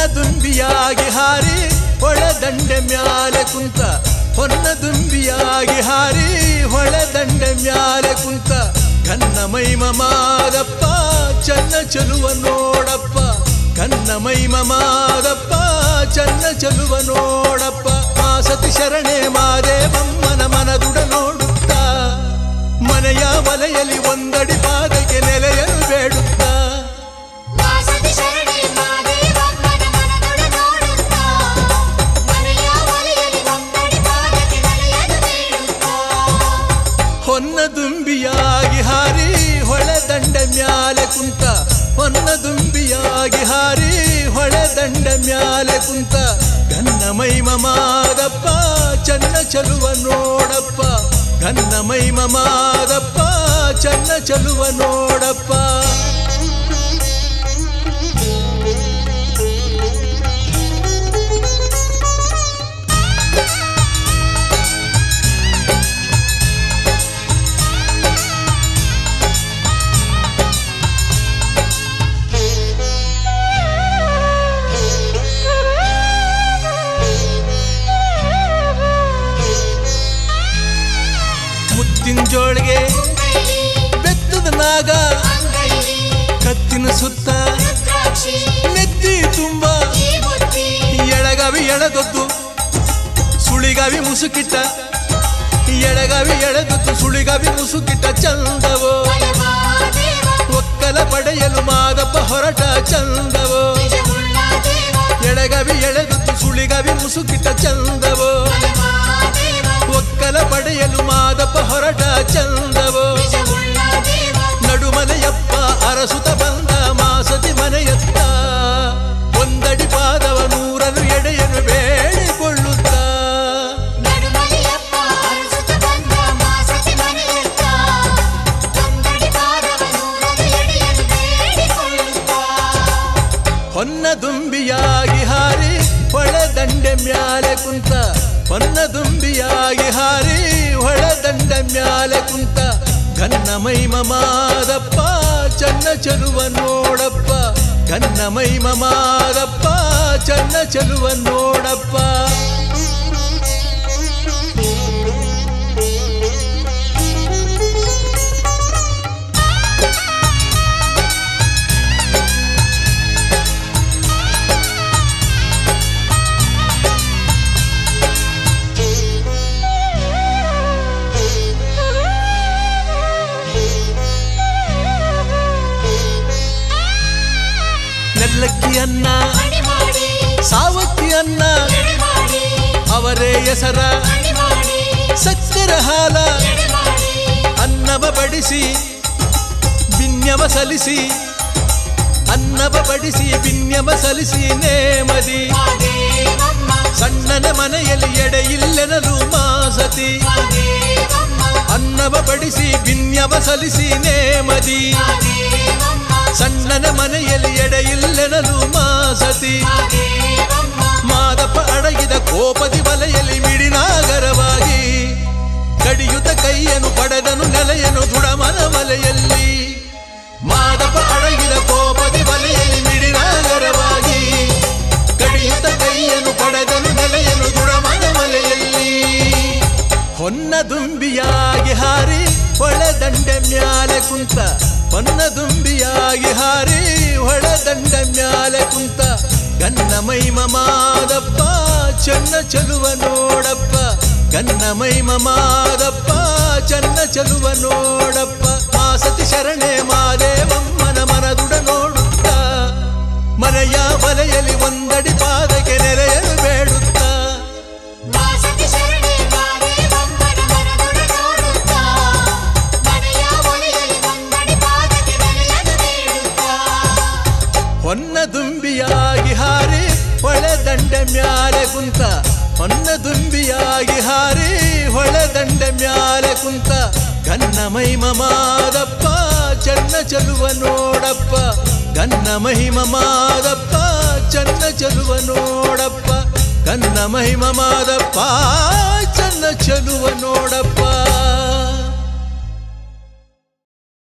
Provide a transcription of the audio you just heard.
ದುಂಬಿಯಾಗಿ ಹಾರಿ ಹೊಳೆದಂಡೆ ಮ್ಯಾಲೆ ಕುಂತ ಹೊನ್ನ ದುಂಬಿಯಾಗಿ ಹಾರಿ ಹೊಳೆದಂಡೆ ಮ್ಯಾಲೆ ಕುಂತ ಕನ್ನ ಮೈಮ ಮಾದಪ್ಪ ಚನ್ನ ಚಲುವ ನೋಡಪ್ಪ ಕನ್ನ ಮೈಮ ಮಾದಪ್ಪ ಚನ್ನ ಚಲುವ ನೋಡಪ್ಪ ಆ ಸತಿ ಶರಣೆ ಮಾದೇವಮ್ಮನ ಮನದುಡ ನೋಡುತ್ತಾ ಮನೆಯ ವಲೆಯಲ್ಲಿ ಒಂದಡಿ ಪಾದಕ್ಕೆ ನೆಲೆಯಲು ಬೇಡುತ್ತಾ ವಾಸತಿ ಶರಣೆ ಮಾದೇವಮ್ಮನ ಮನದೊಡ ನೋಡುತ್ತಾ ಮನೆಯ ಒಲೆಯಲ್ಲಿ ಒಂದಡಿ ಪಾದಕ್ಕೆ ನೆಲೆಯಲು ಬೇಡುತ್ತಾ ಹೊನ್ನ ದುಂಬಿಯಾಗಿ ಹಾರಿ ಹೊಳೆದಂಡ ಮ್ಯಾಲೆ ಕುಂತ ಹೊನ್ನ ದುಂಬಿಯಾಗಿ ಹಾರಿ ಹೊಳೆದಂಡ ಮ್ಯಾಲೆ ಕುಂತ ಗನ್ನ ಮೈಮ ಮಾದಪ್ಪ ಚನ್ನ ಚಲುವ ನೋಡಪ್ಪ ಗನ್ನ ಮೈಮ ಮಾದಪ್ಪ ಚನ್ನ ಚಲುವ ನೋಡಪ್ಪ ಮುತ್ತಿನ ಜೋಳಿಗೆ ಅಂಗೈಲಿ ಬೆತ್ತದ ನಾಗ ಅಂಗೈಲಿ ಕತ್ತಿನ ಸುತ್ತ ರುದ್ರಾಕ್ಷಿ ನೆತ್ತಿ ತುಂಬ ಈ ಬುದ್ಧಿ ಎಳಗವಿ ಎಳೆದೊದ್ದು ಸುಳಿಗವಿ ಮುಸುಕಿಟ್ಟ ಎಳಗವಿ ಎಳೆದೊದ್ದು ಸುಳಿಗವಿ ಮುಸುಕಿಟ್ಟ ಚಂದವೋ ಬಲವಾದೇವ ಒಕ್ಕಲ ಪಡೆಯಲು ಮಾದಪ್ಪ ಹೊರಟ ಚಂದವೋ ನಿಜವುಳ್ಳ ದೇವ ಎಳಗವಿ ಎಳೆದೊದ್ದು ಸುಳಿಗವಿ ಮುಸುಕಿಟ್ಟ ಚಂದವೋ ಬಲವಾದೇವ ಒಕ್ಕಲ ಪಡೆಯಲು ಮಾದಪ್ಪ ಹೊರಟ ಚಂದವೋ ನಿಜವುಳ್ಳ ದೇವ ನಡುಮನೆಯಪ್ಪ ಅರಸುತ ಬಂದ ಮಾಸತಿ ಮನೆಯತ್ತ ಒಂದಡಿ ಪಾದವ ನೂರನು ಎಡೆಯನು ಬೇಡಿಕೊಳ್ಳುತ್ತಾ ನಡುಮಲೆಯಪ್ಪ ಅರಸುತ್ತ ಬಂದ ಮಾಸತಿ ಮನೆಯತ್ತ ಒಂದಡಿ ಪಾದವ ನೂರನು ಎಡೆಯಲು ಬೇಡಿಕೊಳ್ಳುತ್ತಾ ಹೊನ್ನ ದುಂಬಿಯಾಗಿ ಹಾರಿ ಹೊಳೆದಂಡೆ ಮ್ಯಾಲೆ ಕುಂತ ಹೊನ್ನ ದುಂಬಿಯಾಗಿ ಹಾರಿ ಹೊಳೆದಂಡೆ ಮ್ಯಾಲೆ ಕುಂತ ಗನ್ನ ಮೈಮ ಮಾದಪ್ಪ ಚನ್ನ ಚಲುವ ನೋಡಪ್ಪ ಗನ್ನ ಮೈಮ ಮಾದಪ್ಪ ಚನ್ನ ಚಲುವ ನೋಡಪ್ಪ ನೆಲ್ಲಕ್ಕಿ ಅನ್ನ ಮಣಿ ಮಾಡಿ ಸಾವಕ್ಕಿ ಅನ್ನ ಎಡೆ ಮಾಡಿ ಅವರೇ ಹೆಸರ ಮಣಿ ಮಾಡಿ ಸಕ್ಕರ ಹಾಲ ಎಡೆ ಮಾಡಿ ಅನ್ನವ ಬಡಿಸಿ ಬಿನ್ಯವ ಸಲಿಸಿ ಅನ್ನವ ಬಡಿಸಿ ಬಿನ್ಯವ ಸಲಿಸಿ ನೇಮದಿ ಮಾದೇವಮ್ಮ ಸಣ್ಣನ ಮನೆಯಲ್ಲಿ ಎಡೆ ಇಲ್ಲೆನಲು ಮಾಸತಿ ಮಾದೇವಮ್ಮ ಅನ್ನವ ಬಡಿಸಿ ಬಿನ್ಯವ ಸಲಿಸಿ ನೇಮದಿ ಮಾದೇವಮ್ಮ ಸಣ್ಣನ ಮನೆಯಲ್ಲಿ ಎಡೆ ಇಲ್ಲೆನಲು ಮಾಸತಿ ಮಾದೇವಮ್ಮ ಮಾದಪ್ಪ ಅಡಗಿದ ಕೋಪದಿ ಬಲೆಯಲ್ಲಿ ಮಿಡಿನಾಗರವಾಗಿ ಕಡಿಯುತ್ತ ಕೈಯನ್ನು ಪಡೆದನು ನೆಲೆಯನು ದುಡಮನ ಮಲೆಯಲ್ಲಿ ಮಾದಪ್ಪ ಅಡಗಿದ ಕೋಪದಿ ಬಲೆಯಲ್ಲಿ ಮಿಡಿನಾಗರವಾಗಿ ಕಡಿಯುತ್ತ ಕೈಯನ್ನು ಪಡೆದನು ನೆಲೆಯನು ದುಡಮನ ಮಲೆಯಲ್ಲಿ ಹೊನ್ನ ದುಂಬಿಯಾಗಿ ಹಾರಿ ಹೊಳೆದಂಡೆ ಮ್ಯಾಲೆ ಕುಂತ ಹೊನ್ನ ದುಂಬಿಯಾಗಿ ಹಾರಿ ಹೊಳೆದಂಡೆ ಮ್ಯಾಲೆ ಕುಂತ ಗನ್ನ ಮೈಮ ಮಾದಪ್ಪ ಚನ್ನ ಚಲುವ ನೋಡಪ್ಪ ಗನ್ನ ಮೈಮ ಮಾದಪ್ಪ ಚನ್ನ ಚಲುವ ನೋಡಪ್ಪ ಮಾಸತಿ ಶರಣೆ ಮಾದೇವಮ್ಮನ ಮನದುಡ ನೋಡುತ್ತಾ ಮನೆಯ ಬಲೆಯಲ್ಲಿ ಒಂದಡಿ ಪಾದಕ್ಕೆ ನೆಲೆಯಲು ಬೇಡುತ್ತಾ ಮಾಸತಿ ಶರಣೆ ಮಾದೇವಮ್ಮನ ಮನದೊಡ ನೋಡುತ್ತಾ ಮನೆಯ ಒಲೆಯಲ್ಲಿ ಒಂದಡಿ ಪಾದಕ್ಕೆ ನೆಲೆಯಲು ಬೇಡುತ್ತಾ ಹೊನ್ನ ದುಂಬಿಯಾಗಿ ಹಾರಿ ಹೊಳೆದಂಡೆ ಮ್ಯಾಲೆ ಕುಂತ ಹೊನ್ನ ದುಂಬಿಯಾಗಿ ಹಾರಿ ಹೊಳೆದಂಡೆ ಮ್ಯಾಲೆ ಕುಂತ ಗನ್ನ ಮಹಿಮ ಮಾದಪ್ಪ ಚನ್ನ ಚಲುವ ನೋಡಪ್ಪ ಗನ್ನ ಮಹಿಮ ಮಾದಪ್ಪ ಚನ್ನ ಚಲುವ ನೋಡಪ್ಪ ಗನ್ನ ಮಹಿಮ ಮಾದಪ್ಪ ಚನ್ನ ಚಲುವ ನೋಡಪ್ಪ